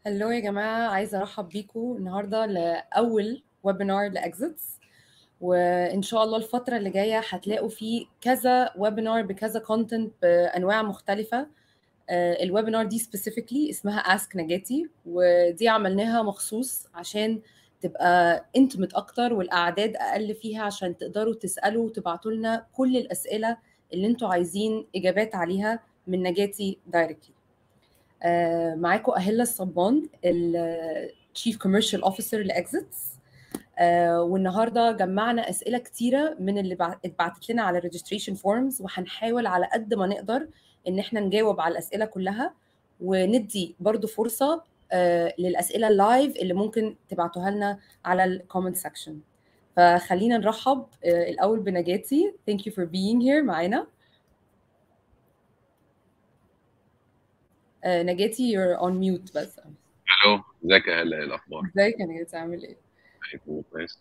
هلو يا جماعة عايزة أرحب بيكم النهاردة لأول ويبينار لإكزيتس وإن شاء الله الفترة اللي جاية هتلاقوا فيه كذا ويبينار بكذا كونتنت بأنواع مختلفة آه، الويبينار دي سبيسيفيكلي اسمها اسك نجاتي ودي عملناها مخصوص عشان تبقى انتمت اكتر والاعداد اقل فيها عشان تقدروا تسالوا وتبعتوا لنا كل الاسئله اللي انتوا عايزين اجابات عليها من نجاتي دايركتلي آه، معاكم أهلة الصبان التشيف كوميرشال اوفيسر لاكزيتس والنهارده جمعنا اسئله كتيره من اللي بع- اتبعتت لنا على الريجستريشن فورمز وهنحاول على قد ما نقدر ان احنا نجاوب على الاسئله كلها وندي برضو فرصه آه، للاسئله اللايف اللي ممكن تبعتوها لنا على الكومنت سيكشن فخلينا نرحب آه، الاول بنجاتي thank you for being here معانا آه، نجاتي you're on mute بس الو ازيك يا هلا ايه الاخبار؟ ازيك يا نجاتي عامل ايه عليكم كويس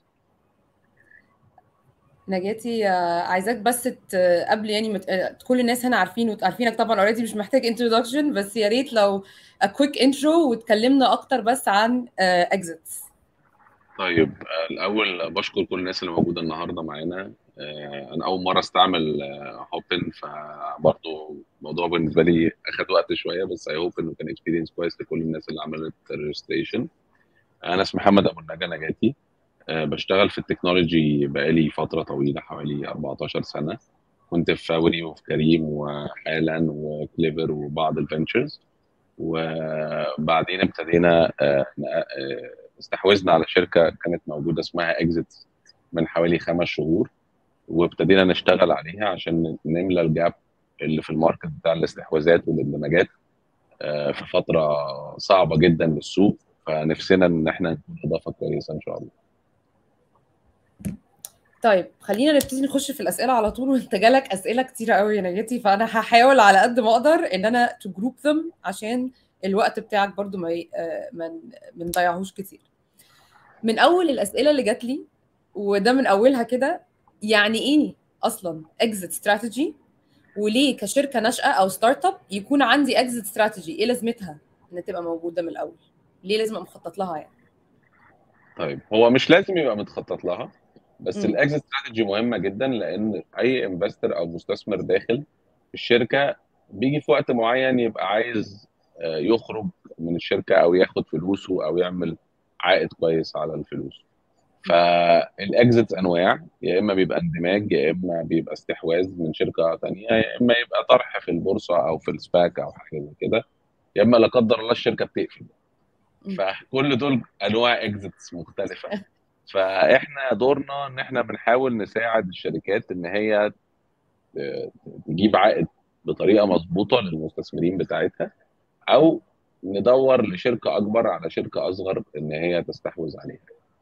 نجاتي آه، عايزاك بس ت- قبل يعني مت... آه، كل الناس هنا عارفين وعارفينك طبعا اوريدي مش محتاج introduction بس يا ريت لو a quick intro وتكلمنا اكتر بس عن آه، exits طيب آه، الاول بشكر كل الناس اللي موجوده النهارده معانا آه، انا اول مره استعمل هوبن فبرضه الموضوع بالنسبه لي اخد وقت شويه بس اي هوب انه كان اكسبيرينس كويس لكل الناس اللي عملت ريجستريشن انا اسمي محمد ابو النجا نجاتي آه، بشتغل في التكنولوجي بقالي فتره طويله حوالي 14 سنه كنت في فوري وفي كريم وحالا وكليفر وبعض الفنتشرز وبعدين ابتدينا آه، ن- آه، استحوذنا على شركه كانت موجوده اسمها اكزيت من حوالي خمس شهور وابتدينا نشتغل عليها عشان نملى الجاب اللي في الماركت بتاع الاستحواذات والاندماجات آه، في فتره صعبه جدا للسوق فنفسنا ان احنا نكون اضافه كويسه ان شاء الله طيب خلينا نبتدي نخش في الاسئله على طول وانت جالك اسئله كتيره قوي يا نجاتي فانا هحاول على قد ما اقدر ان انا to group them عشان الوقت بتاعك برضو ما ي- آه، ما ن- ما نضيعهوش كتير من اول الاسئله اللي جات لي وده من اولها كده يعني ايه اصلا exit strategy وليه كشركه ناشئه او ستارت اب يكون عندي exit strategy ايه لازمتها ان تبقى موجوده من الاول ليه لازم ابقى مخطط لها يعني طيب هو مش لازم يبقى متخطط لها بس مم. الاكزit استراتيجي مهمه جدا لان اي انفستر او مستثمر داخل في الشركه بيجي في وقت معين يبقى عايز آه، يخرج من الشركه او ياخد فلوسه او يعمل عائد كويس على الفلوس فالاكزيت انواع يا اما بيبقى اندماج يا اما بيبقى استحواذ من شركه تانية يا اما يبقى طرح في البورصه او في السباك او حاجه زي كده يا اما لا قدر الله الشركه بتقفل مم. فكل دول انواع اكزيتس مختلفه فاحنا دورنا ان احنا بنحاول نساعد الشركات ان هي ت- تجيب عائد بطريقه مظبوطه للمستثمرين بتاعتها او ندور لشركه اكبر على شركه اصغر ان هي تستحوذ عليها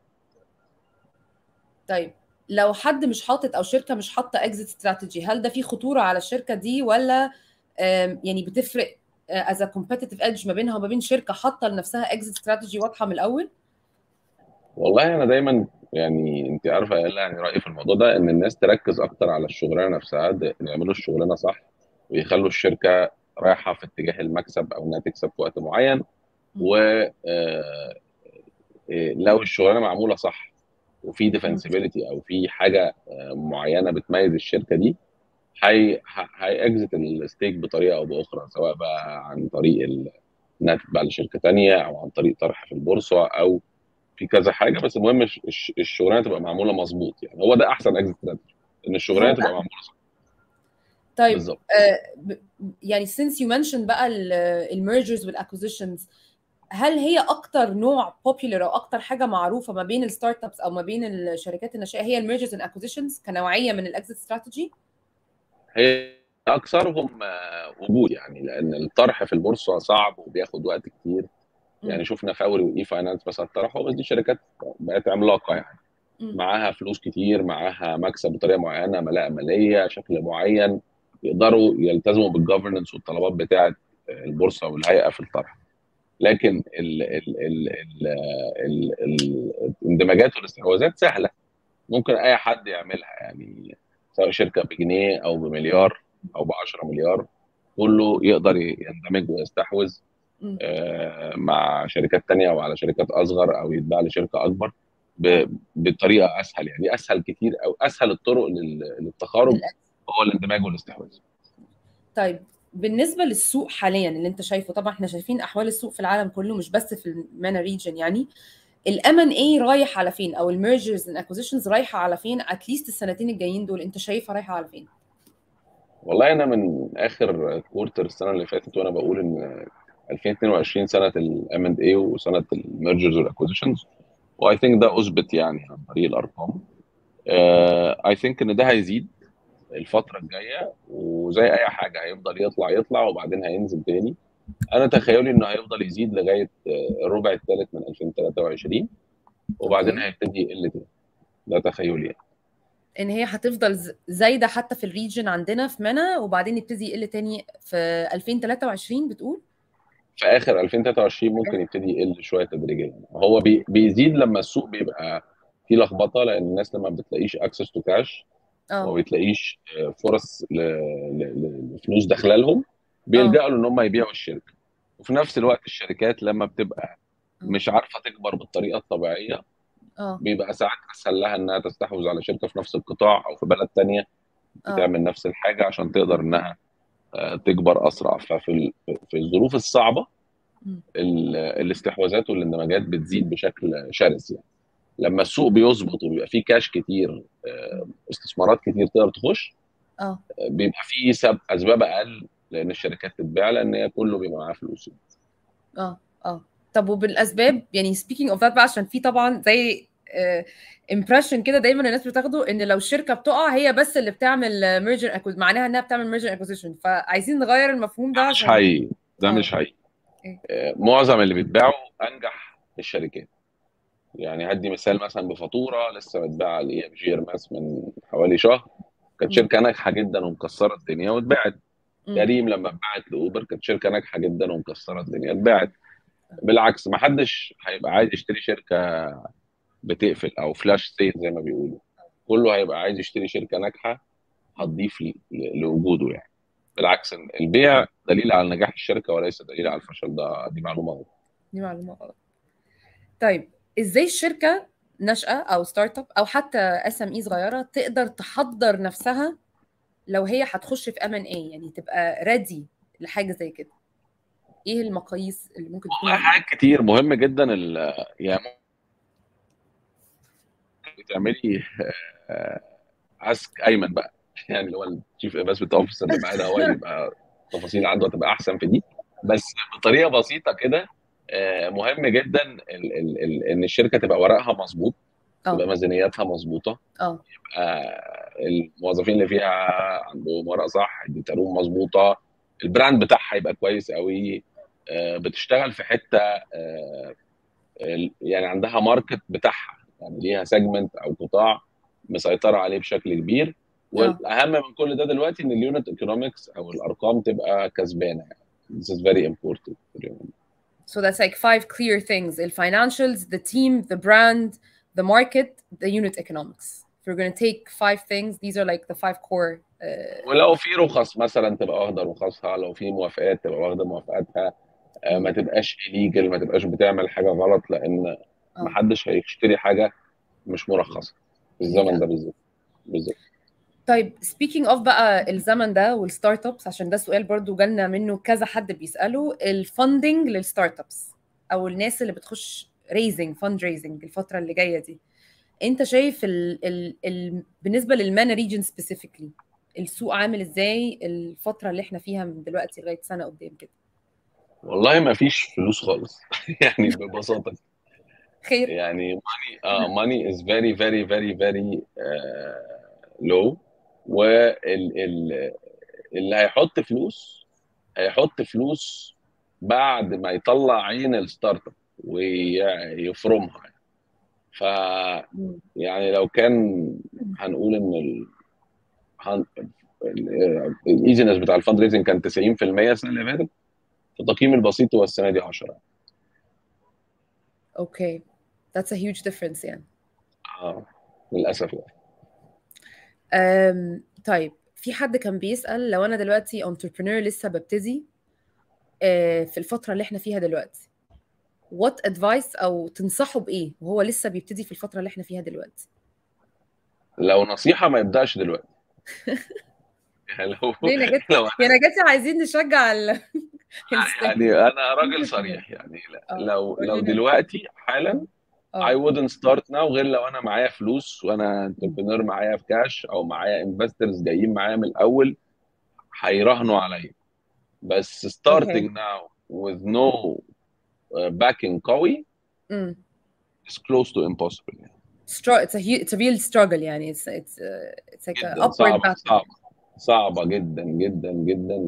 طيب لو حد مش حاطط او شركه مش حاطه اكزيت استراتيجي هل ده فيه خطوره على الشركه دي ولا آم، يعني بتفرق از ا كومبيتيتيف ايدج ما بينها وما بين شركه حاطه لنفسها اكزيت استراتيجي واضحه من الاول والله انا دايما يعني انت عارفه يا يعني رايي في الموضوع ده ان الناس تركز اكتر على الشغلانه نفسها ده- إن يعملوا الشغلانه صح ويخلوا الشركه رايحه في اتجاه المكسب او انها تكسب في وقت معين و آه، إيه، لو الشغلانه معموله صح وفي ديفنسبيلتي او في حاجه آه، معينه بتميز الشركه دي هي هيأكزت الستيك بطريقه او باخرى سواء بقى عن طريق ال- انها تتباع لشركه تانية او عن طريق طرح في البورصه او في كذا حاجه بس المهم الش- الش- الشغلانه تبقى معموله مظبوط يعني هو ده احسن اكزيت استراتيجي ان الشغلانه هو تبقى معموله صح طيب بالظبط آه، ب- يعني since you mentioned بقى الميرجرز والاكوزيشنز هل هي اكتر نوع popular او اكتر حاجه معروفه ما بين الستارت ابس او ما بين الشركات الناشئه هي الميرجرز اند اكوزيشنز كنوعيه من الاكزيت استراتيجي هي اكثرهم آه، وجود يعني لان الطرح في البورصه صعب وبياخد وقت كتير يعني شفنا فوري واي فاينانس مثلا طرحوا بس دي شركات بقت عملاقه يعني معاها فلوس كتير معاها مكسب بطريقه معينه ملاءه ماليه شكل معين يقدروا يلتزموا بالجفرنس والطلبات بتاعه البورصه والهيئه في الطرح لكن ال ال ال ال ال ال الاندماجات والاستحواذات سهله ممكن اي حد يعملها يعني سواء شركه بجنيه او بمليار او ب 10 مليار كله يقدر يندمج ويستحوذ مم. آه، مع شركات تانية او على شركات اصغر او يتباع لشركه اكبر ب- بطريقه اسهل يعني اسهل كتير او اسهل الطرق لل- للتخارج للأكل. هو الاندماج والاستحواذ طيب بالنسبة للسوق حاليا اللي انت شايفه طبعا احنا شايفين احوال السوق في العالم كله مش بس في المانا ريجن يعني الام ان اي رايح على فين او الميرجرز اند اكوزيشنز رايحه على فين اتليست السنتين الجايين دول انت شايفها رايحه على فين والله انا من اخر كورتر السنه اللي فاتت وانا بقول ان 2022 سنه الام اند اي وسنه الميرجرز والاكوزيشنز واي ثينك ده اثبت يعني عن طريق الارقام اي ثينك ان ده هيزيد الفتره الجايه وزي اي حاجه هيفضل يطلع يطلع وبعدين هينزل تاني انا تخيلي انه هيفضل يزيد لغايه آه، الربع الثالث من 2023 وبعدين أوكي. هيبتدي يقل تاني ده تخيلي يعني ان هي هتفضل ز- زايده حتى في الريجن عندنا في مانا وبعدين يبتدي يقل تاني في 2023 بتقول في اخر 2023 ممكن يبتدي يقل شويه تدريجيا هو بي بيزيد لما السوق بيبقى فيه لخبطه لان الناس لما بتلاقيش اكسس تو كاش وما اه بتلاقيش آه، فرص ل- ل- ل- لفلوس داخله لهم بيلجأوا ان هم يبيعوا الشركه وفي نفس الوقت الشركات لما بتبقى مش عارفه تكبر بالطريقه الطبيعيه اه بيبقى ساعات اسهل لها انها تستحوذ على شركه في نفس القطاع او في بلد تانية اه بتعمل نفس الحاجه عشان تقدر انها آه، تكبر اسرع ففي ال- في الظروف الصعبه مم. ال- الاستحواذات والاندماجات بتزيد بشكل شرس يعني لما السوق بيظبط وبيبقى فيه كاش كتير آه، استثمارات كتير تقدر تخش اه آه، بيبقى فيه سب اسباب اقل لان الشركات تتباع لان هي كله بيبقى معاه فلوس اه اه طب وبالاسباب يعني speaking of that بقى عشان في طبعا زي امبريشن كده دايما الناس بتاخده ان لو الشركه بتقع هي بس اللي بتعمل ميرجر اكوز معناها انها بتعمل ميرجر اكوزيشن فعايزين نغير المفهوم ده ده مش عشان حقيقي ده اه مش حقيقي إيه؟ آه، معظم اللي بيتباعوا انجح الشركات يعني هدي مثال مثلا بفاتوره لسه متباعه لاي اف جي ارماس من حوالي شهر كانت مم. شركه ناجحه جدا ومكسره الدنيا واتباعت مم. كريم لما اتباعت لاوبر كانت شركه ناجحه جدا ومكسره الدنيا اتباعت بالعكس ما حدش هيبقى عايز يشتري شركه بتقفل او فلاش سيل زي ما بيقولوا كله هيبقى عايز يشتري شركه ناجحه هتضيف ل- ل- لوجوده يعني بالعكس إن البيع دليل على نجاح الشركه وليس دليل على الفشل ده دي معلومه غلط دي معلومه غلط طيب ازاي الشركه ناشئه او ستارت اب او حتى اس ام اي صغيره تقدر تحضر نفسها لو هي هتخش في ام ان اي يعني تبقى ريدي لحاجه زي كده ايه المقاييس اللي ممكن تكون والله حاجات كتير مهم جدا ال- يعني ممكن تعملي اسك ايمن بقى يعني اللي هو الشيف انفستمنت اوفيسر اللي معانا هو يبقى التفاصيل عنده هتبقى احسن في دي بس بطريقه بسيطه كده آه، مهم جدا ال ال ال ان الشركه تبقى ورقها مظبوط تبقى اه ميزانياتها مظبوطه اه آه، الموظفين اللي فيها عندهم ورق صح الديتارون مظبوطه البراند بتاعها يبقى كويس قوي آه، بتشتغل في حته آه، ال- يعني عندها ماركت بتاعها يعني ليها سيجمنت او قطاع مسيطره عليه بشكل كبير اه والاهم من كل ده دلوقتي ان اليونت ايكونومكس او الارقام تبقى كسبانه يعني This is very important So that's like five clear things: the financials, the team, the brand, the market, the unit economics. If we're going to take five things, these are like the five core. Uh, ولو في رخص مثلا تبقى واخده رخصها لو في موافقات تبقى واخده موافقاتها آه، ما تبقاش illegal ما تبقاش بتعمل حاجه غلط لان اه محدش هيشتري حاجه مش مرخصه في الزمن ده بالذات بالظبط طيب speaking of بقى الزمن ده والستارت ابس عشان ده سؤال برضو جالنا منه كذا حد بيسأله الفندنج للستارت ابس او الناس اللي بتخش ريزنج فند ريزنج الفترة اللي جاية دي انت شايف ال ال ال بالنسبة للمانا ريجن سبيسيفيكلي السوق عامل ازاي الفترة اللي احنا فيها من دلوقتي لغاية سنة قدام كده والله ما فيش فلوس خالص يعني ببساطه خير يعني money اه money is very very very very uh, low واللي هيحط فلوس هيحط فلوس بعد ما يطلع عين الستارت اب ويفرمها ف مم. يعني لو كان هنقول ان ال الايزنس بتاع الفند ريزنج كان 90% السنه اللي فاتت التقييم البسيط هو السنه دي 10 اوكي that's a huge difference يعني اه للاسف يعني أم، طيب في حد كان بيسأل لو انا دلوقتي entrepreneur لسه ببتدي آه، في الفتره اللي احنا فيها دلوقتي what advice او تنصحه بايه وهو لسه بيبتدي في الفتره اللي احنا فيها دلوقتي لو نصيحه ما يبداش دلوقتي يعني لو ليه نجاتي لو يا نجاتي عايزين نشجع ال الستيك يعني انا راجل صريح يعني اه لو قول لو لنا دلوقتي حالا I اه wouldn't start now غير لو انا معايا فلوس وانا انتربرينور معايا في كاش او معايا انفسترز جايين معايا من الاول هيراهنوا عليا بس starting اوكي now with no uh, backing قوي امم is close to impossible يعني str- it's a hu- it's a real struggle يعني it's it's uh, it's like a جدا upward صعبة battle صعبة صعبة جدا جدا جدا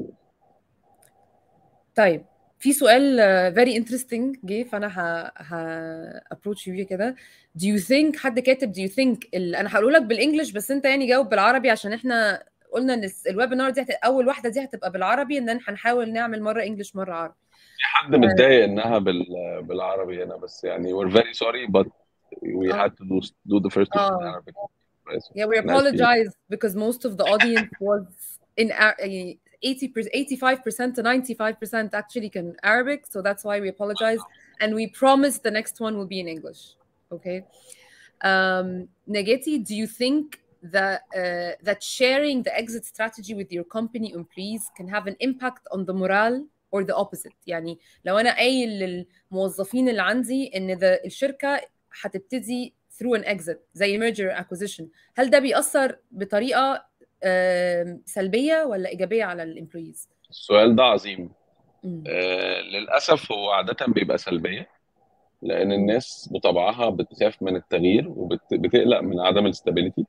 طيب في سؤال uh, very interesting جه فانا ه ه approach you بيه كده do you think حد كاتب do you think ال... انا هقوله لك بالانجلش بس انت يعني جاوب بالعربي عشان احنا قلنا ان الس- الويبينار دي هت... اول واحده دي هتبقى بالعربي ان هنحاول نعمل مره انجلش مره عربي في حد متضايق انها بال... بالعربي هنا بس يعني we're very sorry but we اه had to do, do the first one in اه Arabic Yeah, we أنا آسفين apologize because most of the audience was in Ar- يعني 80 85% to 95% actually can Arabic, so that's why we apologize. And we promise the next one will be in English. Okay. Um, Negeti, do you think that uh, that sharing the exit strategy with your company employees can have an impact on the morale or the opposite؟ يعني لو أنا قايل للموظفين اللي عندي إن the الشركة هتبتدي through an exit زي merger acquisition هل ده بيأثر بطريقة آم، سلبية ولا إيجابية على الامبلويز؟ السؤال ده عظيم آه للأسف هو عادة بيبقى سلبية لأن الناس بطبعها بتخاف من التغيير وبتقلق من عدم الاستابيليتي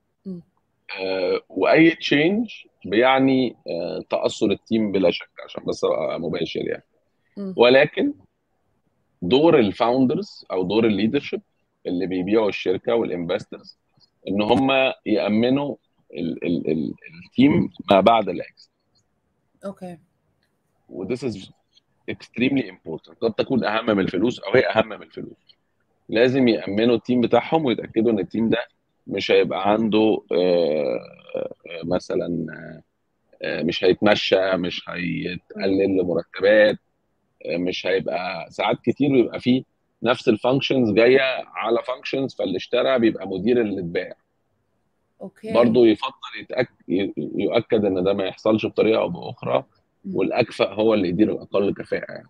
آه وأي تشينج بيعني آه تأثر التيم بلا شك عشان بس أبقى مباشر يعني ولكن دور الفاوندرز أو دور الليدرشيب اللي بيبيعوا الشركة والانفسترز إن هم يأمنوا ال ال ال التيم ما بعد الاكس اوكي وذس از extremely important قد تكون اهم من الفلوس او هي اهم من الفلوس لازم يامنوا التيم بتاعهم ويتاكدوا ان التيم ده مش هيبقى عنده آه، آه، مثلا آه، مش هيتمشى مش هيتقلل مرتبات آه، مش هيبقى ساعات كتير بيبقى فيه نفس الفانكشنز جايه على فانكشنز فاللي اشترى بيبقى مدير اللي اتباع اوكي برضه يفضل يتأك... يؤكد ان ده ما يحصلش بطريقه او باخرى والاكفأ هو اللي يدير الاقل كفاءه يعني.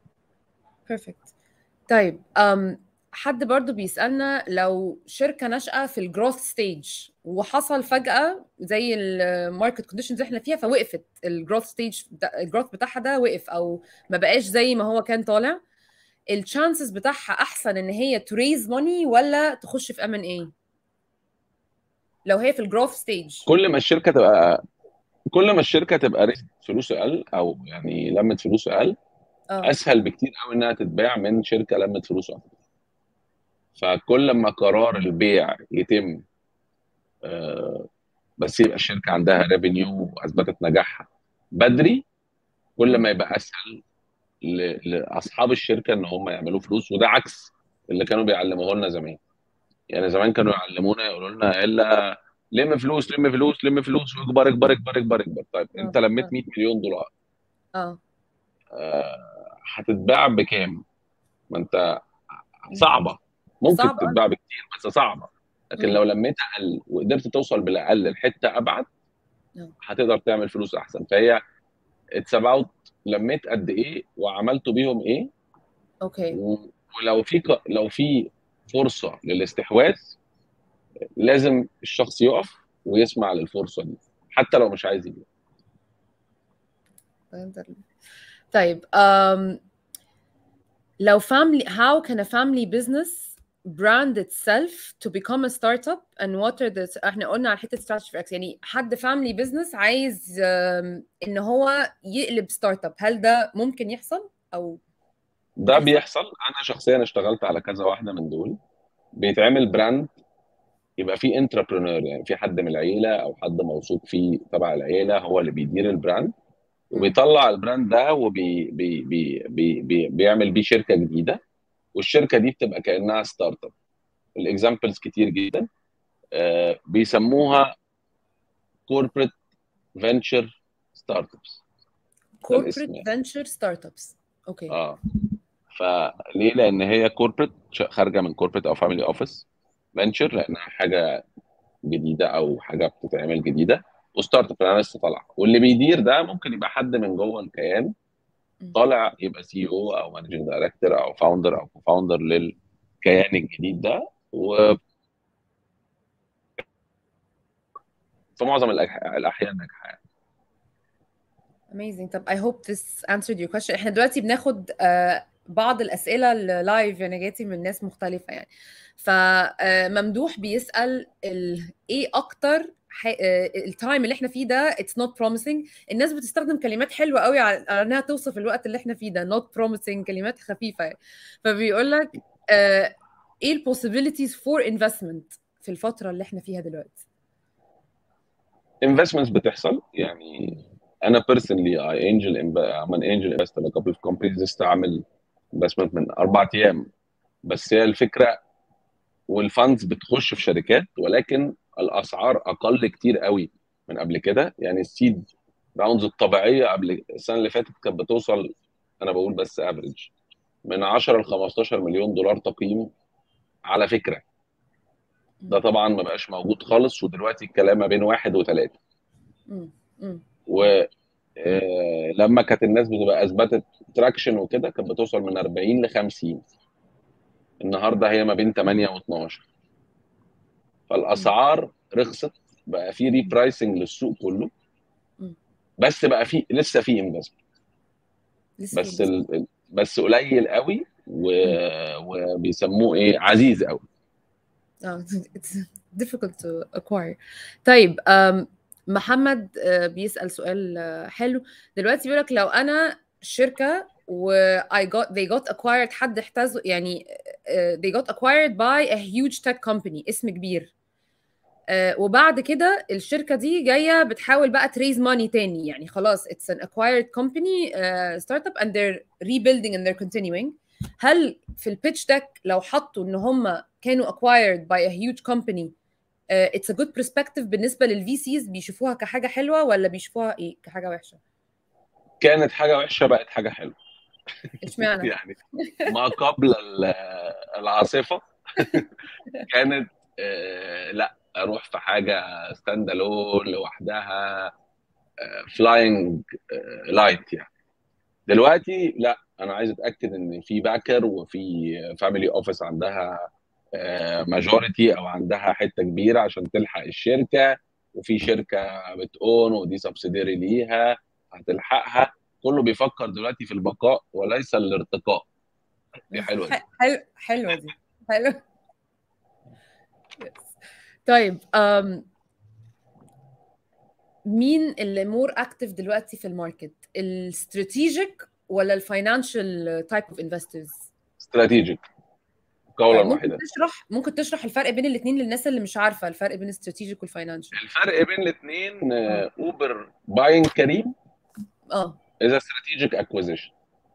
بيرفكت طيب um, حد برضو بيسألنا لو شركة ناشئة في الجروث ستيج وحصل فجأة زي الماركت كونديشنز احنا فيها فوقفت الجروث ستيج الجروث بتاعها ده وقف او ما بقاش زي ما هو كان طالع الشانسز بتاعها احسن ان هي تريز ماني ولا تخش في ام ان اي لو هي في الجروث ستيج كل ما الشركه تبقى كل ما الشركه تبقى ريسك فلوس اقل او يعني لمت فلوس اقل اه اسهل بكتير قوي انها تتباع من شركه لمت فلوس اكتر فكل ما قرار البيع يتم آه، بس يبقى الشركه عندها ريفينيو واثبتت نجاحها بدري كل ما يبقى اسهل ل- لاصحاب الشركه ان هم يعملوا فلوس وده عكس اللي كانوا بيعلموه لنا زمان يعني زمان كانوا يعلمونا يقولوا لنا الا لم فلوس لم فلوس لم فلوس واكبر اكبر اكبر اكبر اكبر طيب آه، انت لميت آه. 100 مليون دولار اه آه، هتتباع بكام؟ ما انت صعبه ممكن صعب، آه. تتباع بكتير بس صعبه لكن مم. لو لميت اقل وقدرت توصل بالاقل لحته ابعد نعم. هتقدر تعمل فلوس احسن فهي اتس اباوت لميت قد ايه وعملتوا بيهم ايه اوكي و- ولو في ك- لو في فرصه للاستحواذ لازم الشخص يقف ويسمع للفرصه دي حتى لو مش عايز يبيع طيب um, لو family how can a family business brand itself to become a startup and what are the احنا قلنا على حته strategy for X يعني حد family business عايز um, ان هو يقلب ستارت اب هل ده ممكن يحصل او ده بيحصل انا شخصيا اشتغلت على كذا واحده من دول بيتعمل براند يبقى في انتربرونور يعني في حد من العيله او حد موثوق فيه تبع العيله هو اللي بيدير البراند وبيطلع البراند ده وبي بي بي بي بي بيعمل بيه شركه جديده والشركه دي بتبقى كانها ستارت اب الاكزامبلز كتير جدا آه بيسموها كوربريت فينتشر ستارت ابس كوربريت الاسم يعني فينتشر ستارت ابس اوكي اه فليه لان هي كوربريت خارجه من كوربريت او فاميلي اوفيس فينتشر لانها حاجه جديده او حاجه بتتعمل جديده وستارت اب لانها لسه طالعه واللي بيدير ده ممكن يبقى حد من جوه الكيان مم. طالع يبقى سي او او مانجنج دايركتور او فاوندر او كو فاوندر للكيان الجديد ده وفي معظم الأح- الاحيان ناجحه يعني. amazing طب I hope this answered your question احنا دلوقتي بناخد آه، بعض الأسئلة اللايف يا نجاتي من ناس مختلفة يعني فممدوح بيسأل ال... ايه اكتر ح... آه، التايم اللي احنا فيه ده it's not promising الناس بتستخدم كلمات حلوة قوي على على انها توصف الوقت اللي احنا فيه ده not promising كلمات خفيفة يعني. فبيقول لك آه، ايه ال possibilities for investment في الفترة اللي احنا فيها دلوقتي investments بتحصل يعني انا personally I angel inv- I'm an angel investor in a couple of companies لسه عامل investment من اربع ايام بس هي الفكره والفاندز بتخش في شركات ولكن الاسعار اقل كتير قوي من قبل كده يعني السيد راوندز الطبيعيه قبل السنه اللي فاتت كانت بتوصل انا بقول بس افريج من 10 ل 15 مليون دولار تقييم على فكره ده طبعا ما بقاش موجود خالص ودلوقتي الكلام ما بين واحد وثلاثه مم. مم. و آه، لما كانت الناس بتبقى اثبتت تراكشن وكده كانت بتوصل من 40 ل 50 النهارده هي ما بين 8 و12 فالاسعار رخصت بقى في ريبرايسنج للسوق كله مم. بس بقى في لسه في انفستمنت لسه بس في ال... ال- بس قليل قوي و... وبيسموه ايه عزيز قوي اه it's difficult to acquire طيب um, محمد uh, بيسأل سؤال uh, حلو دلوقتي بيقول لك لو انا شركة و I got they got acquired حد احتاز يعني uh, they got acquired by a huge tech company اسم كبير uh, وبعد كده الشركة دي جاية بتحاول بقى تريز ماني تاني يعني خلاص it's an acquired company uh, startup and they're rebuilding and they're continuing هل في البيتش ديك لو حطوا ان هم كانوا acquired by a huge company uh, it's a good perspective بالنسبه للفي سيز بيشوفوها كحاجه حلوه ولا بيشوفوها ايه كحاجه وحشه كانت حاجه وحشه بقت حاجه حلوه اشمعنى يعني ما قبل ال- العاصفه كانت آه، لا اروح في حاجه ستاند الون لوحدها فلاينج لايت يعني دلوقتي لا انا عايز اتاكد ان في باكر وفي فاميلي اوفيس عندها ماجوريتي او عندها حته كبيره عشان تلحق الشركه وفي شركه بتاون ودي سبسيديري ليها هتلحقها كله بيفكر دلوقتي في البقاء وليس الارتقاء دي حلوه دي ح- حلو حلوه دي حلو Yes. طيب um, مين اللي مور اكتف دلوقتي في الماركت الستراتيجيك ولا الفاينانشال تايب اوف انفسترز استراتيجيك قولا طيب ممكن واحدا تشرح ممكن تشرح الفرق بين الاثنين للناس اللي مش عارفه الفرق بين الستراتيجيك والفاينانشال الفرق بين الاثنين اوبر باين كريم اه is a strategic acquisition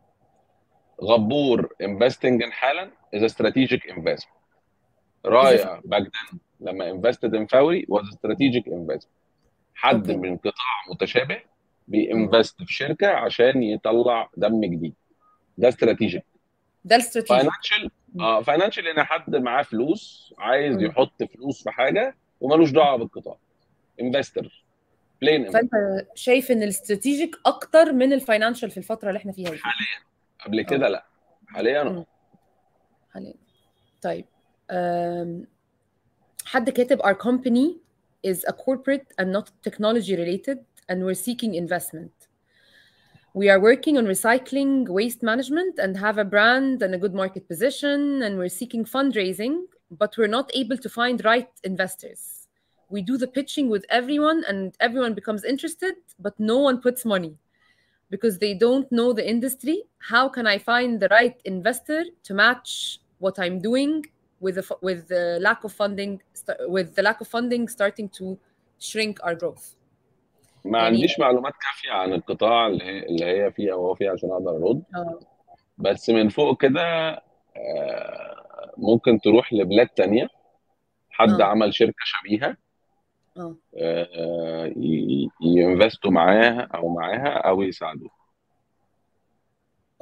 غبور investing in حالا is a strategic investment رايا back then لما invested in فوري was a strategic investment حد أوكي. من قطاع متشابه بينفست في شركه عشان يطلع دم جديد ده استراتيجيك ده الاستراتيجي فاينانشال اه فاينانشال ان حد معاه فلوس عايز مم. يحط فلوس في حاجه ومالوش دعوه بالقطاع انفستر بلين فانت شايف ان الاستراتيجيك اكتر من الفاينانشال في الفتره اللي احنا فيها دي قبل كده لا حاليا مم. حاليا طيب أم، حد كاتب our company is a corporate and not technology related and we're seeking investment we are working on recycling waste management and have a brand and a good market position and we're seeking fundraising but we're not able to find right investors we do the pitching with everyone and everyone becomes interested but no one puts money because they don't know the industry how can i find the right investor to match what i'm doing with the, with the lack of funding st- with the lack of funding starting to shrink our growth ما يعني- عنديش معلومات كافيه عن القطاع اللي هي, اللي هي فيه او هو فيه عشان اقدر ارد اه بس من فوق كده آه، ممكن تروح لبلاد تانية حد آه. عمل شركة شبيهة اه آه، ي- ينفستوا معاها او معاها او يساعدوه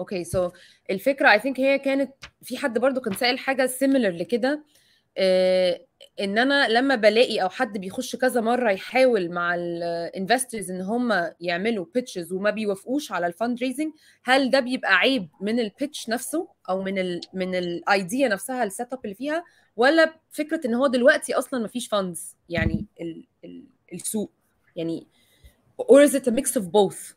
اوكي سو الفكره اي ثينك هي كانت في حد برضو كان سائل حاجه سيميلر لكده آه، ان انا لما بلاقي او حد بيخش كذا مره يحاول مع الانفسترز ان هم يعملوا بيتشز وما بيوافقوش على الفند ريزنج هل ده بيبقى عيب من البيتش نفسه او من ال من الايديا نفسها السيت اب اللي فيها ولا فكره ان هو دلوقتي اصلا ما فيش فاندز يعني ال ال السوق يعني or is it a mix of both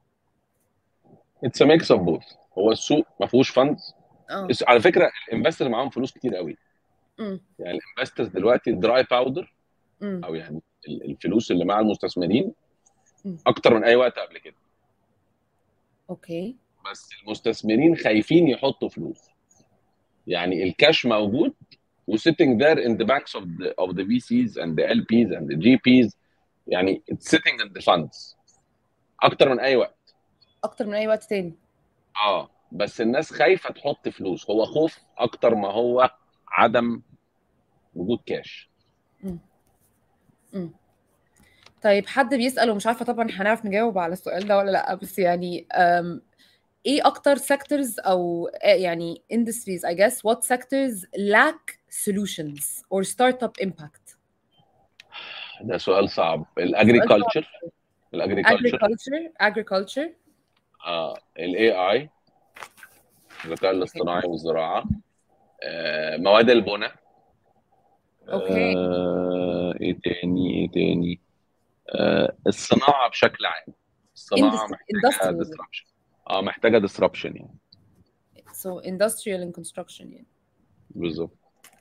اتس ميكس اوف بوث هو السوق ما فيهوش فاندز اه على فكره الانفسترز معاهم فلوس كتير قوي امم يعني الانفسترز دلوقتي دراي باودر امم او يعني ال- الفلوس اللي مع المستثمرين مم. اكتر من اي وقت قبل كده اوكي بس المستثمرين خايفين يحطوا فلوس يعني الكاش موجود وsitting there in the banks of the of the VCs and the LPs and the GPs يعني it's sitting in the funds اكتر من اي وقت اكتر من اي وقت تاني اه بس الناس خايفه تحط فلوس هو خوف اكتر ما هو عدم وجود كاش طيب حد بيسأل ومش عارفة طبعا هنعرف نجاوب على السؤال ده ولا لأ بس يعني أم، ايه اكتر sectors او آه، يعني industries I guess what sectors lack solutions or startup impact ده سؤال صعب الاجريكلتشر الاجريكلتشر agriculture agriculture اه الاي اي الذكاء الاصطناعي والزراعه آه مواد البناء اوكي آه ايه تاني ايه تاني آه الصناعه بشكل عام الصناعه Industry- محتاجه industrial. disruption اه محتاجه disruption يعني so industrial and construction يعني بالظبط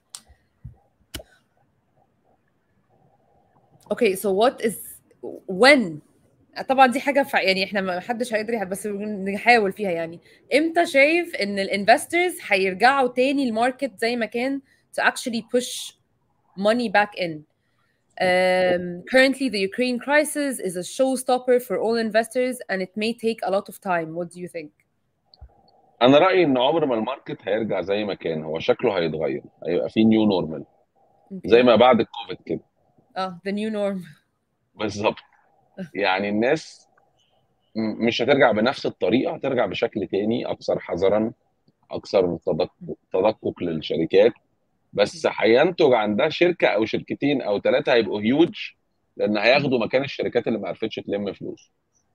اوكي so what is when طبعا دي حاجه فع يعني احنا ما حدش هيقدر يح- بس نحاول فيها يعني امتى شايف ان الانفسترز هيرجعوا تاني الماركت زي ما كان to actually push money back in Um, currently, the Ukraine crisis is a showstopper for all investors, and it may take a lot of time. What do you think? انا رايي ان عمر ما الماركت هيرجع زي ما كان هو شكله هيتغير هيبقى في نيو نورمال زي ما بعد الكوفيد كده اه the new norm. بالظبط يعني الناس م- مش هترجع بنفس الطريقه هترجع بشكل تاني اكثر حذرا اكثر تدق- تدقق للشركات بس هينتج عن ده شركه او شركتين او ثلاثه هيبقوا هيوج لان هياخدوا مكان الشركات اللي ما عرفتش تلم فلوس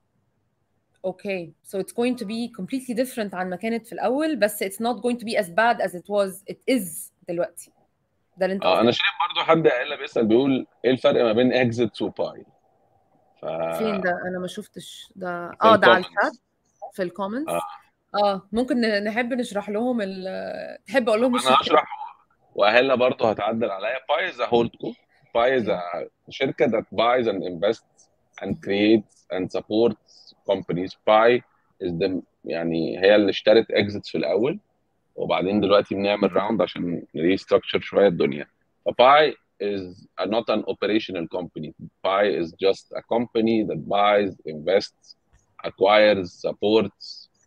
Okay, so it's going to be completely different عن ما كانت في الأول بس it's not going to be as bad as it was it is دلوقتي. ده اللي انت اه انا قصدك. شايف برضو حد قال بيسال بيقول ايه الفرق ما بين اكزيتس وباي ف فين ده؟ أنا ما شفتش ده في اه ده على الكومنتس. الشات في الكومنتس اه اه ممكن ن- نحب نشرح لهم ال تحب أقول لهم انا الشركة هشرح واهلا برضو هتعدل عليا باي از هولدكو باي از شركه that buys and invests and creates and supports companies باي is the يعني هي اللي اشترت اكزيتس في الاول وبعدين دلوقتي بنعمل راوند عشان ريستراكشر شويه الدنيا فباي is a, not an operational company. Pi is just a company that buys, invests, acquires, supports,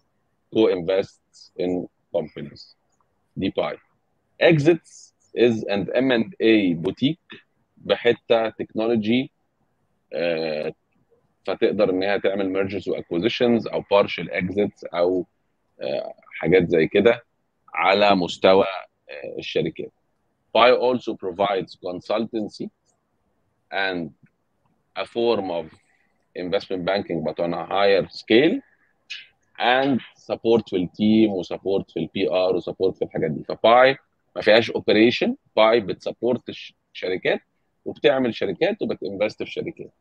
co-invests in companies. دي باي. Exits is an M&A boutique بحته تكنولوجي آه، فتقدر ان هي تعمل mergers واكوزيشنز او partial exits او آه، حاجات زي كده على مستوى آه، الشركات. Pi also provides consultancy and a form of investment banking but on a higher scale and support في التيم وسبورت في البي ار وسبورت في الحاجات دي فباي ما فيهاش اوبريشن باي بتسبورت الشركات وبتعمل شركات وبتنفست في شركات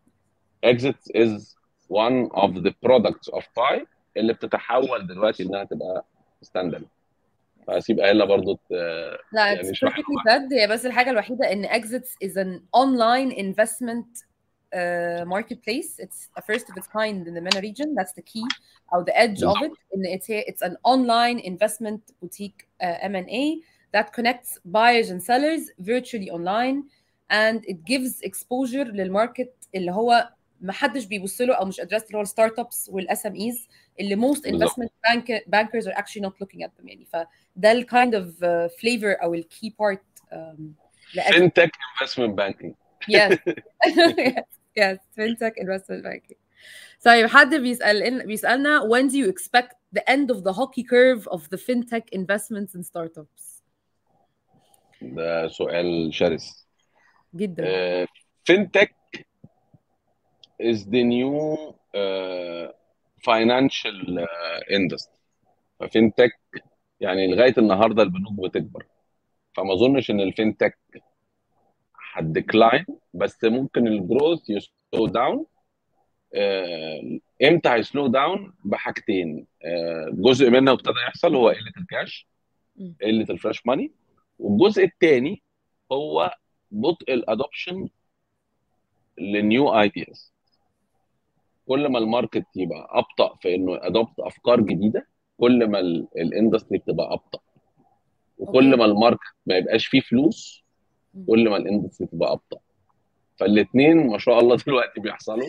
exit is one of the products of Pi اللي بتتحول دلوقتي انها تبقى ستاند فاسيب ايلا برضو ت- لا يعني it's اشرح perfectly said هي بس الحاجة الوحيدة إن Exits is an online investment uh, marketplace. It's a first of its kind in the MENA region. That's the key or the edge of it. And it's here, it's an online investment boutique uh, M&A that connects buyers and sellers virtually online and it gives exposure للماركت اللي هو ما حدش بيبص له او مش ادرس اللي هو الستارت ابس والاس ام ايز اللي most بالظبط. investment bank, bankers are actually not looking at them يعني فده ال kind of uh, flavor او ال key part um, لأجل- fintech investment banking yes yes yes fintech investment banking طيب حد بيسأل بيسألنا when do you expect the end of the hockey curve of the fintech investments in startups ده سؤال شرس جدا uh, fintech is the new uh, financial uh, industry ففينتك يعني لغايه النهارده البنوك بتكبر فما اظنش ان الفينتك هتديكلاين بس ممكن الجروث يسلو داون امتى هيسلو داون بحاجتين آه، جزء منه ابتدى يحصل هو قله الكاش مم. قله الفريش ماني والجزء الثاني هو بطء الادوبشن لنيو ايدياز كل ما الماركت يبقى ابطا في انه ادوبت افكار جديده كل ما ال- الاندستري بتبقى ابطا وكل اوكي ما الماركت ما يبقاش فيه فلوس مم. كل ما الاندستري تبقى ابطا فالاثنين ما شاء الله دلوقتي بيحصلوا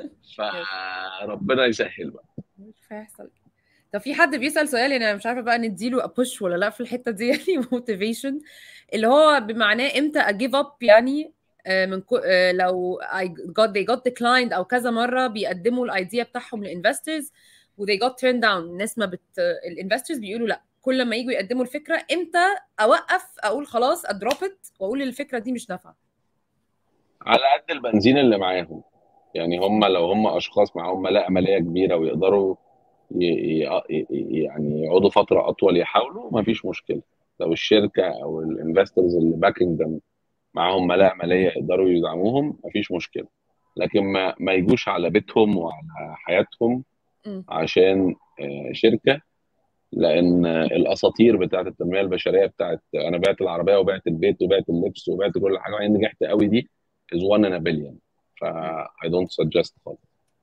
فربنا يسهل بقى مش هيحصل طب في حد بيسأل سؤال يعني انا مش عارفه بقى نديله ابوش ولا لا في الحته دي يعني موتيفيشن اللي هو بمعناه امتى اجيف اب يعني آه، من كو... آه، لو I got they got declined او كذا مره بيقدموا الايديا بتاعهم لانفسترز و they got turned down الناس ما بت الانفسترز بيقولوا لا كل ما يجوا يقدموا الفكره امتى اوقف اقول خلاص ادروب ات واقول الفكره دي مش نافعه على قد البنزين اللي معاهم يعني هم لو هم اشخاص معاهم ملاءه ماليه كبيره ويقدروا ي... ي... ي- يعني يقعدوا فتره اطول يحاولوا ما فيش مشكله لو الشركه او الانفسترز اللي باكينج ده معاهم ملاءه ماليه يقدروا يدعموهم ما فيش مشكله لكن ما ما يجوش على بيتهم وعلى حياتهم مم. عشان آه، شركه لان الاساطير بتاعت التنميه البشريه بتاعت انا بعت العربيه وبعت البيت وبعت اللبس وبعت كل حاجه وبعدين نجحت قوي دي is one in a billion ف I don't suggest خالص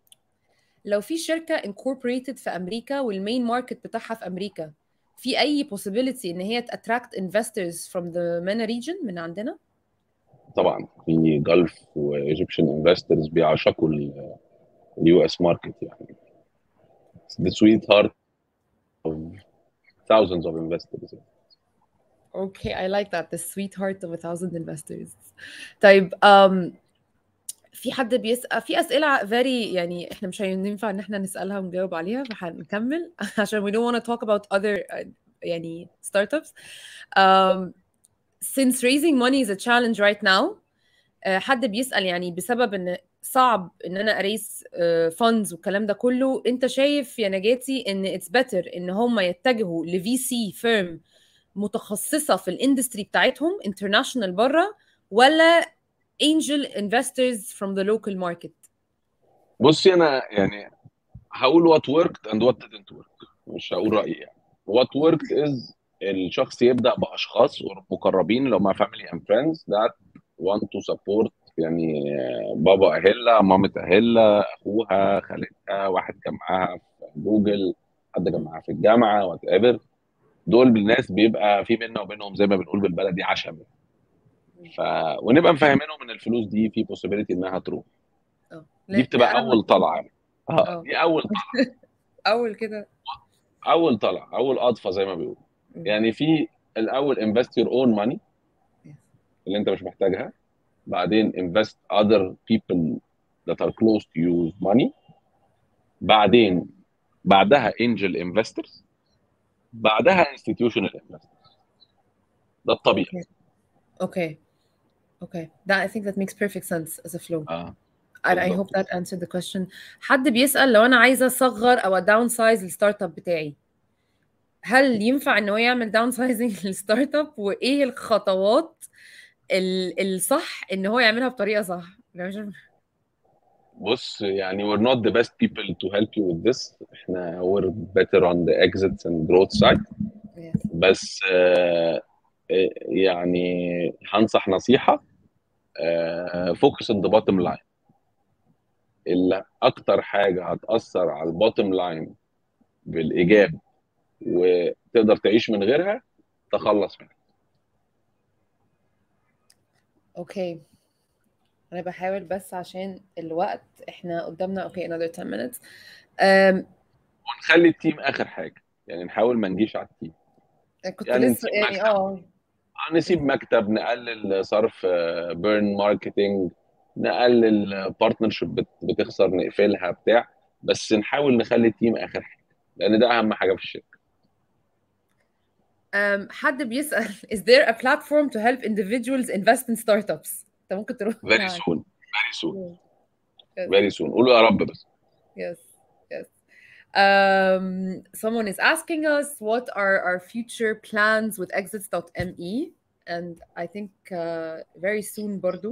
لو في شركة incorporated في أمريكا والمين ماركت بتاعها في أمريكا في أي possibility إن هي تأتراكت investors from the MENA region من عندنا؟ طبعا في جلف وايجيبشن انفسترز بيعشقوا اليو اس ماركت يعني It's the sweetheart of thousands of investors Okay, I like that. The sweetheart of a thousand investors. طيب um, في حد بيسأل في أسئلة very يعني إحنا مش هينفع إن إحنا نسألها ونجاوب عليها فهنكمل عشان we don't want to talk about other uh, يعني startups. Um, since raising money is a challenge right now آه، حد بيسأل يعني بسبب ان صعب ان انا اريس فاندز والكلام ده كله انت شايف يا نجاتي ان اتس بيتر ان هم يتجهوا لفي سي فيرم متخصصه في الاندستري بتاعتهم انترناشونال بره ولا angel investors from the local market بصي انا يعني هقول what worked and what didn't work مش هقول رايي يعني what worked is الشخص يبدا باشخاص مقربين لو مع family and friends that want to support يعني بابا اهلها مامة اهلها اخوها خالتها واحد كان معاها في جوجل حد كان معاها في الجامعه وات ايفر دول الناس بيبقى في بيننا وبينهم زي ما بنقول بالبلدي عشم ف ونبقى مفهمينهم ان الفلوس دي في possibility انها تروح اه دي بتبقى اول طلعه اه اه. دي اول طلعه اول كده اول طلعه اول قطفه زي ما بيقولوا مم. يعني في الاول invest your own money اللي انت مش محتاجها بعدين invest other people that are close to you money بعدين بعدها angel investors بعدها institutional investors ده الطبيعي okay okay that I think that makes perfect sense as a flow اه and I بالظبط. hope that answered the question حد بيسأل لو أنا عايزة أصغر أو داون سايز الستارت اب بتاعي هل ينفع إن هو يعمل داون سايزنج للستارت اب وإيه الخطوات ال- الصح إن هو يعملها بطريقة صح؟ أنا مش عارفة. بص يعني we're not the best people to help you with this احنا we're better on the exits and growth side Yes. بس آه، آه، يعني هنصح نصيحة فوكس on the bottom line اللي أكتر حاجة هتأثر على البوتم لاين بالإيجاب وتقدر تعيش من غيرها تخلص منها اوكي انا بحاول بس عشان الوقت احنا قدامنا اوكي another 10 minutes um, ونخلي التيم آخر حاجة يعني نحاول ما نجيش على التيم كنت يعني لسه نسيب يعني مكتب. اه نسيب مكتب نقلل صرف بيرن ماركتينج نقلل بارتنرشيب بتخسر نقفلها بتاع بس نحاول نخلي التيم اخر حاجه لان ده اهم حاجه في الشركه um, حد بيسأل is there a platform to help individuals invest in startups انت ممكن تروح very soon very soon Yes. very soon قولوا يا رب بس Yes, yes. Um, someone is asking us what are our future plans with exits.me, and I think uh, very soon, Bordo.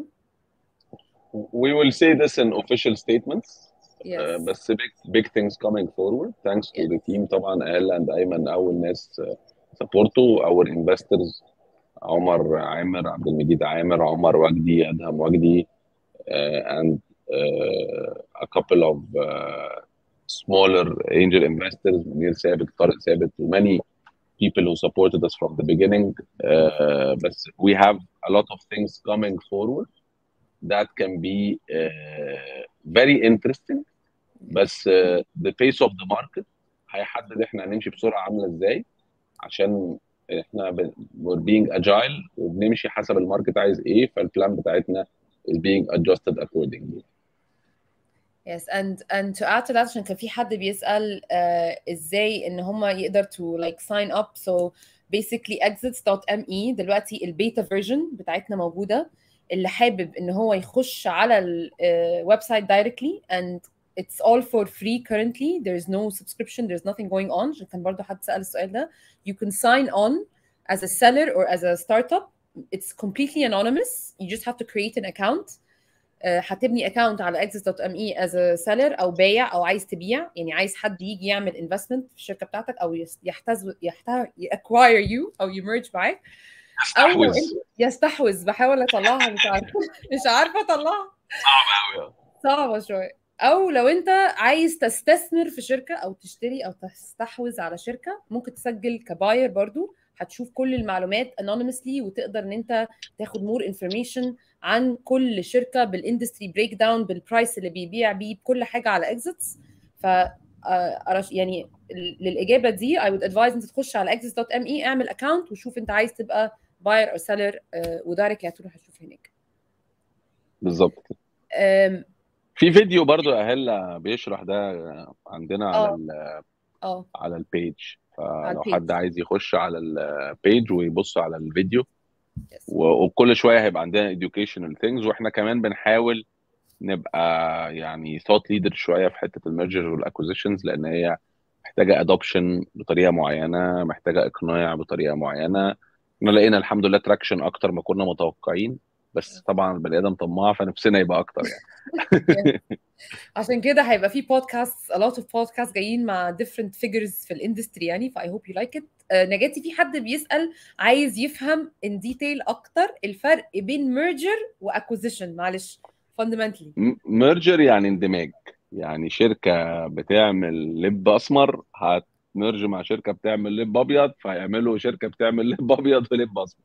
we will say this in official statements Yes. uh, بس big big things coming forward thanks to Yes. the team طبعا آل and ايمن اول ناس سبورتوا our investors عمر عامر عبد المجيد عامر عمر وجدي ادهم وجدي uh, and uh, a couple of uh, smaller angel investors منير ثابت طارق ثابت many people who supported us from the beginning uh, بس we have a lot of things coming forward that can be uh, very interesting بس uh, the pace of the market هيحدد احنا هنمشي بسرعه عامله ازاي عشان احنا ب- we're being agile وبنمشي حسب الماركت عايز ايه فالبلان بتاعتنا is being adjusted accordingly Yes, and and to add to that عشان كان في حد بيسأل uh, ازاي ان هم يقدر to like sign up so basically exits.me دلوقتي البيتا فيرجن بتاعتنا موجودة اللي حابب ان هو يخش على الويب سايت directly and it's all for free currently there's no subscription there's nothing going on عشان كان برضو حد سأل السؤال ده you can sign on as a seller or as a startup it's completely anonymous you just have to create an account آه، هتبني اكونت على exit.me as a seller او بايع او عايز تبيع يعني عايز حد يجي يعمل investment في الشركه بتاعتك او يس- يحتز يحتز acquire you او يمرج معاك او لو استحوذ انت يستحوذ بحاول اطلعها مش عارفه مش عارفه اطلعها قوي صعبه شويه او لو انت عايز تستثمر في شركه او تشتري او تستحوذ على شركه ممكن تسجل كباير برضو هتشوف كل المعلومات anonymously وتقدر ان انت تاخد مور انفورميشن عن كل شركه بالاندستري بريك داون بالبرايس اللي بيبيع بيه بكل حاجه على اكزيتس ف آه، أرش- يعني ال- للاجابه دي I would advise انت تخش على exits.me اعمل اكونت وشوف انت عايز تبقى باير او سيلر ودايركت هتروح تشوف هناك بالظبط أم، في فيديو برضو اهل بيشرح ده عندنا على اه ال اه على البيج على فلو البيج حد عايز يخش على البيج ويبص على الفيديو يس و- وكل شويه هيبقى عندنا educational things واحنا كمان بنحاول نبقى يعني thought leader شويه في حته الميرجر والاكوزيشنز لان هي محتاجه ادوبشن بطريقه معينه محتاجه اقناع بطريقه معينه احنا لقينا الحمد لله تراكشن اكتر ما كنا متوقعين بس طبعا البني ادم طماع فنفسنا يبقى اكتر يعني عشان كده هيبقى في بودكاست a lot of podcasts جايين مع different figures في الاندستري يعني ف I hope you like it آه، نجاتي في حد بيسأل عايز يفهم in detail اكتر الفرق بين merger و acquisition معلش fundamentally ميرجر يعني اندماج يعني شركه بتعمل لب اسمر هتمرج مع شركه بتعمل لب ابيض فيعملوا شركه بتعمل لب ابيض ولب اسمر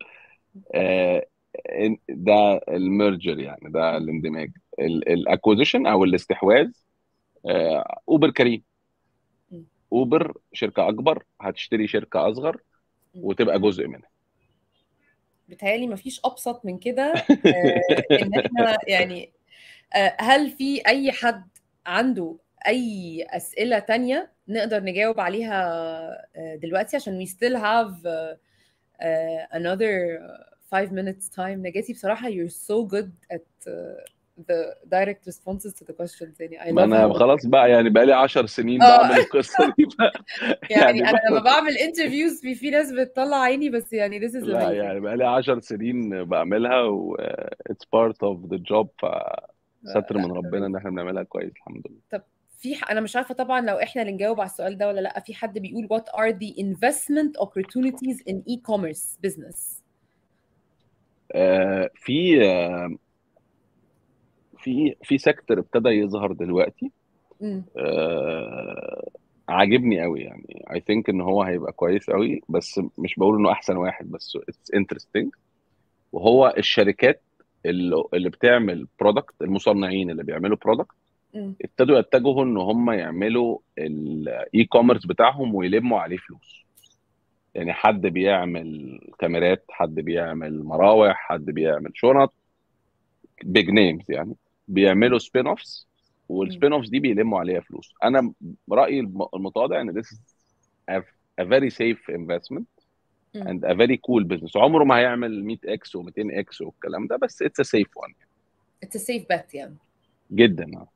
آه، إن- ده الميرجر يعني ده الاندماج الاكوزيشن او الاستحواذ آه، اوبر كريم م. اوبر شركه اكبر هتشتري شركه اصغر م. وتبقى جزء منها بتهيألي مفيش ابسط من كده آه، ان احنا يعني آه، هل في اي حد عنده اي اسئله تانية نقدر نجاوب عليها آه، دلوقتي عشان we still have uh, uh, another five minutes time نجاتي بصراحة you're so good at uh, the direct responses to the questions يعني I ما love انا how خلاص بقى يعني بقى لي 10 سنين اه بعمل القصه دي بقى يعني يعني انا لما بقى بعمل interviews في في ناس بتطلع عيني بس يعني this is لا amazing يعني بقى لي 10 سنين بعملها و it's part of the job فستر لا من ربنا ان amazing احنا بنعملها كويس الحمد لله طب في ح... انا مش عارفه طبعا لو احنا اللي نجاوب على السؤال ده ولا لا في حد بيقول what are the investment opportunities in e-commerce business آه، في آه، في في سيكتور ابتدى يظهر دلوقتي امم آه، عاجبني قوي يعني I think ان هو هيبقى كويس قوي بس مش بقول انه احسن واحد بس it's interesting وهو الشركات اللي اللي بتعمل برودكت المصنعين اللي بيعملوا برودكت امم ابتدوا يتجهوا ان هم يعملوا الاي كوميرس بتاعهم ويلموا عليه فلوس يعني حد بيعمل كاميرات حد بيعمل مراوح حد بيعمل شنط بيج نيمز يعني بيعملوا سبين اوفس والسبين اوفز دي بيلموا عليها فلوس انا رايي الم- المتواضع ان this is a, a very safe investment مم. and a very cool business عمره ما هيعمل 100 اكس و200 اكس والكلام ده بس it's a safe one It's a safe bet يعني جدا آه.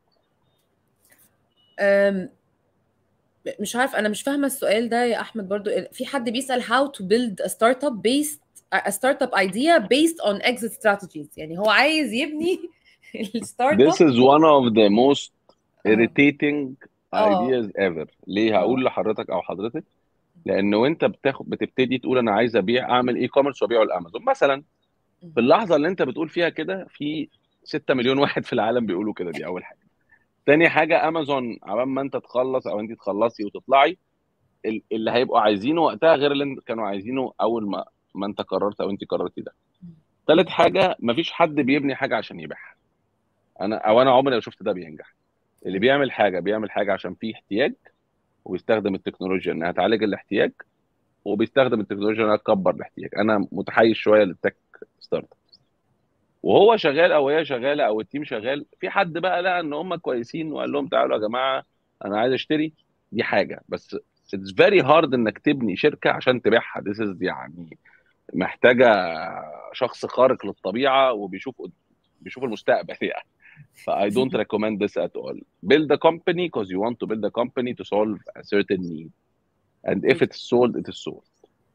أم، مش عارف انا مش فاهمه السؤال ده يا احمد برضو في حد بيسال how to build a startup based a startup idea based on exit strategies يعني هو عايز يبني الستارت This is one of the most آه. irritating آه. ideas ever ليه هقول لحضرتك او حضرتك لان وانت بتاخد بتبتدي تقول انا عايز ابيع اعمل اي كوميرس وابيعه الامازون مثلا في اللحظه اللي انت بتقول فيها كده في 6 مليون واحد في العالم بيقولوا كده دي اول حاجه تاني حاجه امازون عبال ما انت تخلص او انت تخلصي وتطلعي ال- اللي هيبقوا عايزينه وقتها غير اللي كانوا عايزينه اول ما ما انت قررت او انت قررتي ده تالت حاجه مفيش حد بيبني حاجه عشان يبيعها انا او انا عمري ما شفت ده بينجح اللي بيعمل حاجه بيعمل حاجه عشان فيه احتياج وبيستخدم التكنولوجيا انها تعالج الاحتياج وبيستخدم التكنولوجيا انها تكبر الاحتياج انا متحيز شويه للتك ستارت اب وهو شغال او هي شغاله او التيم شغال في حد بقى لقى ان هم كويسين وقال لهم تعالوا يا جماعه انا عايز اشتري دي حاجه بس اتس فيري هارد انك تبني شركه عشان تبيعها ذيس از يعني محتاجه شخص خارق للطبيعه وبيشوف بيشوف المستقبل يعني ف I don't recommend this at all. Build a company because you want to build a company to solve a certain need. And if it's sold, it is sold.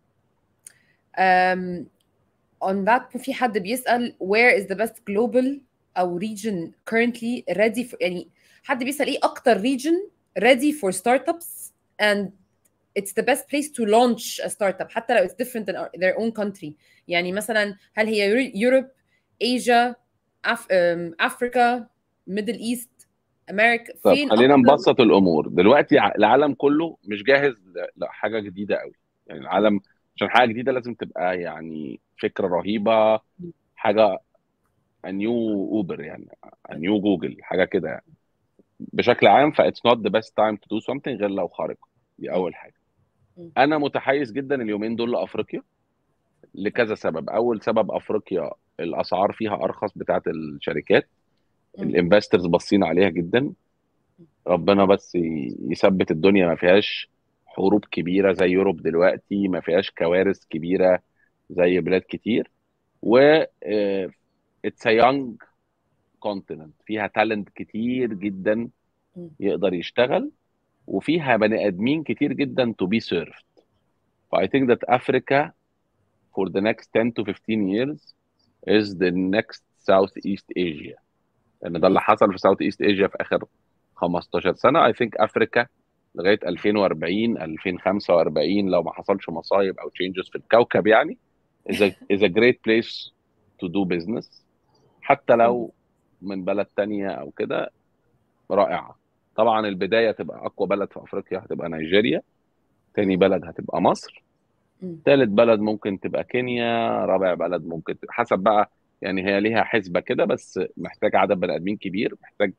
um, on that في حد بيسأل where is the best global أو region currently ready for يعني حد بيسأل إيه أكتر region ready for startups and it's the best place to launch a startup حتى لو it's different in our- their own country يعني مثلا هل هي Europe Asia Af um, Africa Middle East America طب فين خلينا أكتر- نبسط الامور دلوقتي ع- العالم كله مش جاهز ل- لحاجه جديده قوي يعني العالم عشان حاجه جديده لازم تبقى يعني فكره رهيبه حاجه نيو اوبر يعني نيو جوجل حاجه كده يعني بشكل عام ف it's not the best time to do something غير لو خارقه دي اول حاجه م. انا متحيز جدا اليومين دول لافريقيا لكذا سبب اول سبب افريقيا الاسعار فيها ارخص بتاعت الشركات م. الانفسترز باصين عليها جدا ربنا بس ي- يثبت الدنيا ما فيهاش حروب كبيره زي يوروب دلوقتي ما فيهاش كوارث كبيره زي بلاد كتير و اتس ا يونج كونتيننت فيها تالنت كتير جدا م. يقدر يشتغل وفيها بني ادمين كتير جدا to be served ف I think that Africa for the next 10 to 15 years is the next Southeast Asia لان ده اللي حصل في Southeast Asia في اخر 15 سنه I think Africa لغايه 2040 2045 لو ما حصلش مصايب او changes في الكوكب يعني is a, is a great place to do business حتى لو من بلد تانية او كده رائعه طبعا البدايه تبقى اقوى بلد في افريقيا هتبقى نيجيريا تاني بلد هتبقى مصر م. تالت بلد ممكن تبقى كينيا رابع بلد ممكن تبقى حسب بقى يعني هي ليها حسبة كده بس محتاج عدد بني ادمين كبير محتاج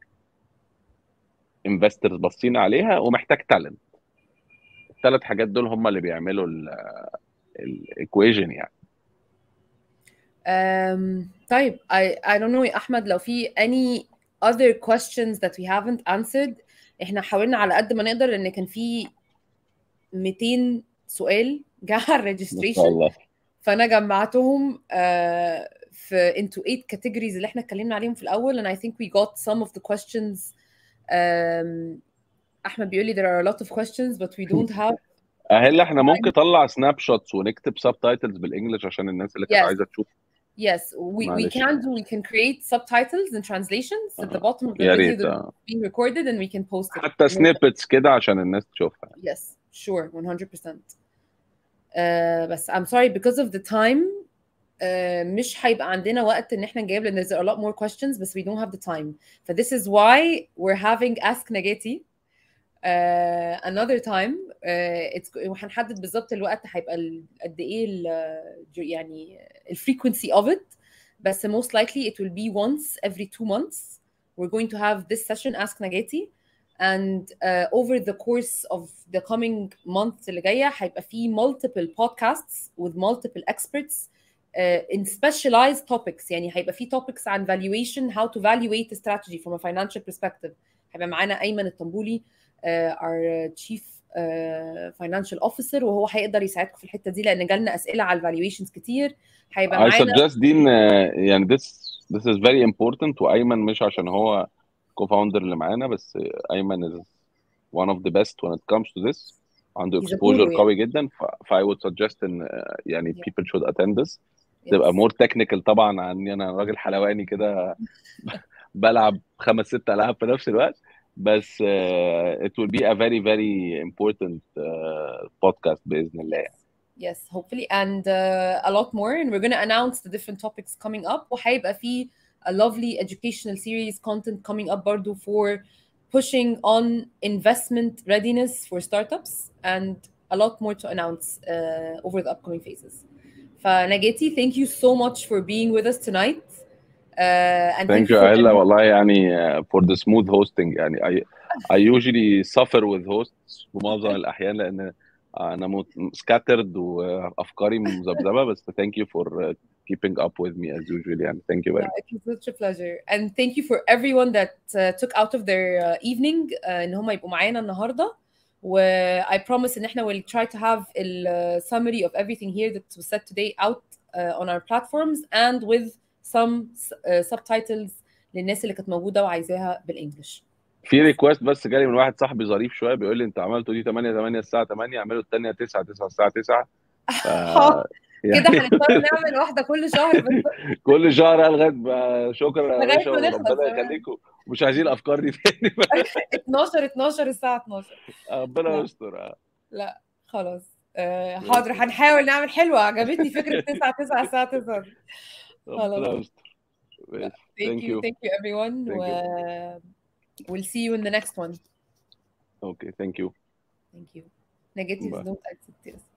انفسترز باصين عليها ومحتاج تالنت الثلاث حاجات دول هم اللي بيعملوا الايكويجن يعني Um, طيب I, I don't know يا أحمد لو في any other questions that we haven't answered احنا حاولنا على قد ما نقدر لأن كان في 200 سؤال جه على ما شاء الريجستريشن الله فأنا جمعتهم uh, في into eight categories اللي احنا اتكلمنا عليهم في الأول and I think we got some of the questions um, أحمد بيقول لي there are a lot of questions but we don't have هل احنا ممكن نطلع سناب شوتس ونكتب سب تايتلز بالانجلش عشان الناس اللي كانت Yes. عايزه تشوف Yes, we, we معلش. can do, we can create subtitles and translations at the آه. bottom of the يا video ريت that آه. is being recorded and we can post it. حتى سنيبتس كده عشان الناس تشوفها Yes, sure, 100%. Uh, بس I'm sorry because of the time uh, مش هيبقى عندنا وقت ان احنا نجاوب لان there's a lot more questions بس we don't have the time. ف this is why we're having Ask Nageti uh, another time. Uh, it's وهنحدد بالظبط الوقت هيبقى ال- قد ايه ال- يعني ال frequency of it. بس most likely it will be once every two months. We're going to have this session Ask Nageti. and uh, over the course of the coming months اللي جايه هيبقى في multiple podcasts with multiple experts uh, in specialized topics يعني هيبقى في topics عن valuation how to valuate a strategy from a financial perspective هيبقى معانا ايمن الطنبولي our chief فاينانشال اوفيسر وهو هيقدر يساعدكم في الحته دي لان جالنا اسئله على الفالويشنز كتير هيبقى I معانا suggest دين آه، يعني this this is very important وايمن مش عشان هو co-founder اللي معانا بس ايمن is one of the best when it comes to this عنده He's a exposure guru يعني. قوي جدا ف ف I would suggest ان آه، يعني Yeah. people should attend this تبقى Yes. more technical طبعا عني انا راجل حلواني كده بلعب خمس ست العاب في نفس الوقت بس uh, it will be a very very important uh, podcast باذن الله يعني. Yes, hopefully, and uh, a lot more. And we're going to announce the different topics coming up. وهيبقى في a lovely educational series content coming up برضو for pushing on investment readiness for startups and a lot more to announce uh, over the upcoming phases. فنجاتي, thank you so much for being with us tonight. Uh, and Thank you for أهلا والله يعني uh, for the smooth hosting يعني I, I usually suffer with hosts في معظم الأحيان لأن أنا مت- scattered وأفكاري مذبذبة بس thank you for uh, keeping up with me as usual يعني thank you very Yeah, much. it was such a pleasure. And thank you for everyone that uh, took out of their uh, evening uh, ان هم يبقوا معانا النهارده. و I promise ان احنا will try to have a summary of everything here that was said today out uh, on our platforms and with some uh, subtitles للناس اللي كانت موجوده وعايزاها بالانجلش. في ريكوست بس جالي من واحد صاحبي ظريف شوية بيقول لي أنت عملته دي 8 8 الساعة 8 اعملوا الثانية 9 9 الساعة 9 ف كده يعني هنضطر نعمل واحده كل شهر بس كل شهر لغايه بقى شكرا يا لغاية باشا ما نخلص وربنا كمان. يخليكم ومش عايزين الافكار دي تاني 12 12 الساعه 12 ربنا لا. يستر لا خلاص آه، حاضر هنحاول نعمل حلوه عجبتني فكره 9 9 الساعه 9 دي. ربنا خلاص. يستر ماشي. Thank Thank you, you. thank you everyone. Thank you. و... We'll see you in the next one. اوكي ثانك يو Thank you. Negative Bye. don't accept this.